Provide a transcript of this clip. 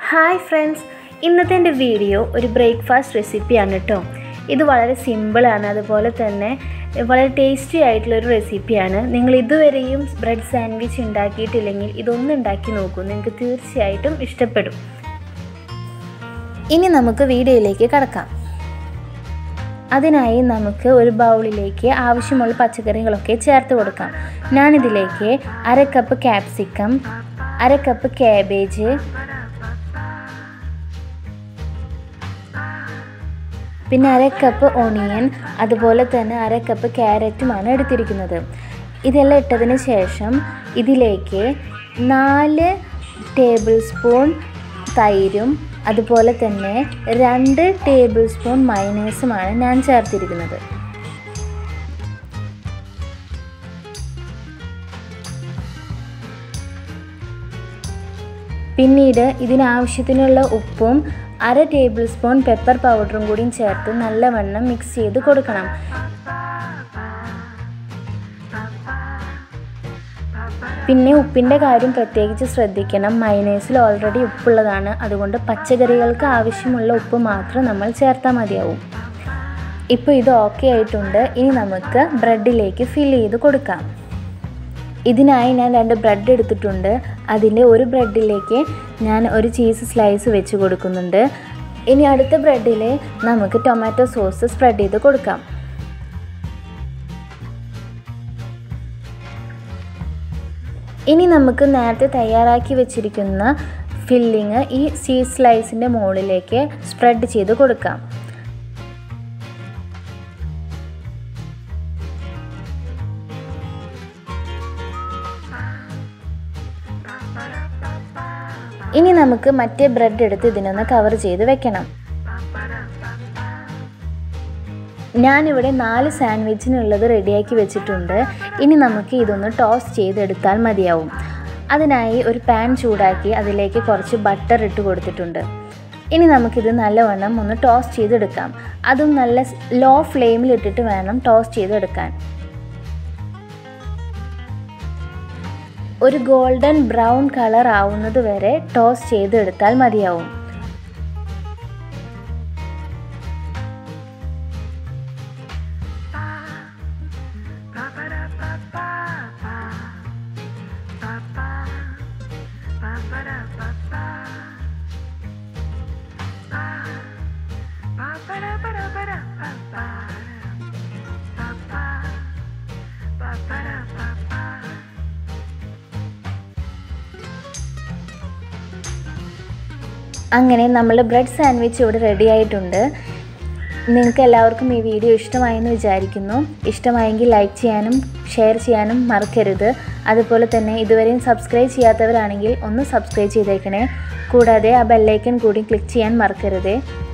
hi friends ഇന്നത്തെ എൻ്റെ video ഒരു ബ്രേക്ക്ഫാസ്റ്റ് റെസിപ്പിയാണ് കേട്ടോ ഇത് വളരെ സിമ്പിളാണ് അതുപോലെ തന്നെ വളരെ ടേസ്റ്റി ആയിട്ടുള്ളൊരു റെസിപ്പിയാണ് നിങ്ങൾ ഇതുവരെയും ബ്രെഡ് സാൻഡ്വിച്ച് ഉണ്ടാക്കിയിട്ടില്ലെങ്കിൽ ഇതൊന്നും ഉണ്ടാക്കി നോക്കൂ നിങ്ങൾക്ക് തീർച്ചയായിട്ടും ഇഷ്ടപ്പെടും ഇനി നമുക്ക് വീഡിയോയിലേക്ക് കടക്കാം അതിനായി നമുക്ക് ഒരു ബൗളിലേക്ക് ആവശ്യമുള്ള പച്ചക്കറികളൊക്കെ ചേർത്ത് കൊടുക്കാം ഞാനിതിലേക്ക് അര കപ്പ് ക്യാപ്സിക്കം അര കപ്പ് കാബേജ് പിന്നെ അര കപ്പ് ഓണിയൻ അതുപോലെ തന്നെ അര കപ്പ് ക്യാരറ്റുമാണ് എടുത്തിരിക്കുന്നത് ഇതെല്ലാം ഇട്ടതിന് ശേഷം ഇതിലേക്ക് നാല് ടേബിൾ സ്പൂൺ തൈരും അതുപോലെ തന്നെ രണ്ട് ടേബിൾ സ്പൂൺ മൈനേഴ്സുമാണ് ഞാൻ ചേർത്തിരിക്കുന്നത് പിന്നീട് ഇതിനാവശ്യത്തിനുള്ള ഉപ്പും അര ടേബിൾ സ്പൂൺ പെപ്പർ പൗഡറും കൂടിയും ചേർത്ത് നല്ലവണ്ണം മിക്സ് ചെയ്ത് കൊടുക്കണം പിന്നെ ഉപ്പിൻ്റെ കാര്യം പ്രത്യേകിച്ച് ശ്രദ്ധിക്കണം മൈനേഴ്സിൽ ഓൾറെഡി ഉപ്പുള്ളതാണ് അതുകൊണ്ട് പച്ചക്കറികൾക്ക് ആവശ്യമുള്ള ഉപ്പ് മാത്രം നമ്മൾ ചേർത്താൽ മതിയാവും ഇപ്പോൾ ഇത് ഓക്കെ ആയിട്ടുണ്ട് ഇനി നമുക്ക് ബ്രെഡിലേക്ക് ഫില്ല് ചെയ്ത് കൊടുക്കാം ഇതിനായി ഞാൻ രണ്ട് ബ്രെഡ് എടുത്തിട്ടുണ്ട് അതിൻ്റെ ഒരു ബ്രെഡിലേക്ക് ഞാൻ ഒരു ചീസ് സ്ലൈസ് വെച്ച് കൊടുക്കുന്നുണ്ട് ഇനി അടുത്ത ബ്രെഡിൽ നമുക്ക് ടൊമാറ്റോ സോസ് സ്പ്രെഡ് ചെയ്ത് കൊടുക്കാം ഇനി നമുക്ക് നേരത്തെ തയ്യാറാക്കി വെച്ചിരിക്കുന്ന ഫില്ലിങ് ഈ ചീസ് സ്ലൈസിൻ്റെ മുകളിലേക്ക് സ്പ്രെഡ് ചെയ്ത് കൊടുക്കാം ഇനി നമുക്ക് മറ്റേ ബ്രെഡ് എടുത്ത് ഇതിനൊന്ന് കവർ ചെയ്ത് വെക്കണം ഞാനിവിടെ നാല് സാൻഡ്വിച്ചിനുള്ളത് റെഡിയാക്കി വെച്ചിട്ടുണ്ട് ഇനി നമുക്ക് ഇതൊന്ന് ടോസ്റ്റ് ചെയ്തെടുത്താൽ മതിയാവും അതിനായി ഒരു പാൻ ചൂടാക്കി അതിലേക്ക് കുറച്ച് ബട്ടർ ഇട്ട് കൊടുത്തിട്ടുണ്ട് ഇനി നമുക്കിത് നല്ലവണ്ണം ഒന്ന് ടോസ്റ്റ് ചെയ്തെടുക്കാം അതും നല്ല ലോ ഫ്ലെയിമിൽ ഇട്ടിട്ട് വേണം ടോസ്റ്റ് ചെയ്തെടുക്കാൻ ഒരു ഗോൾഡൻ ബ്രൗൺ കളർ ആവുന്നത് വരെ ടോസ്റ്റ് ചെയ്തെടുത്താൽ മതിയാവും അങ്ങനെ നമ്മൾ ബ്രെഡ് സാൻഡ്വിച്ച് ഇവിടെ റെഡി ആയിട്ടുണ്ട് നിങ്ങൾക്ക് എല്ലാവർക്കും ഈ വീഡിയോ ഇഷ്ടമായെന്ന് വിചാരിക്കുന്നു ഇഷ്ടമായെങ്കിൽ ലൈക്ക് ചെയ്യാനും ഷെയർ ചെയ്യാനും മറക്കരുത് അതുപോലെ തന്നെ ഇതുവരെയും സബ്സ്ക്രൈബ് ചെയ്യാത്തവരാണെങ്കിൽ ഒന്ന് സബ്സ്ക്രൈബ് ചെയ്തേക്കണേ കൂടാതെ ആ ബെല്ലൈക്കൺ കൂടി ക്ലിക്ക് ചെയ്യാൻ മറക്കരുതേ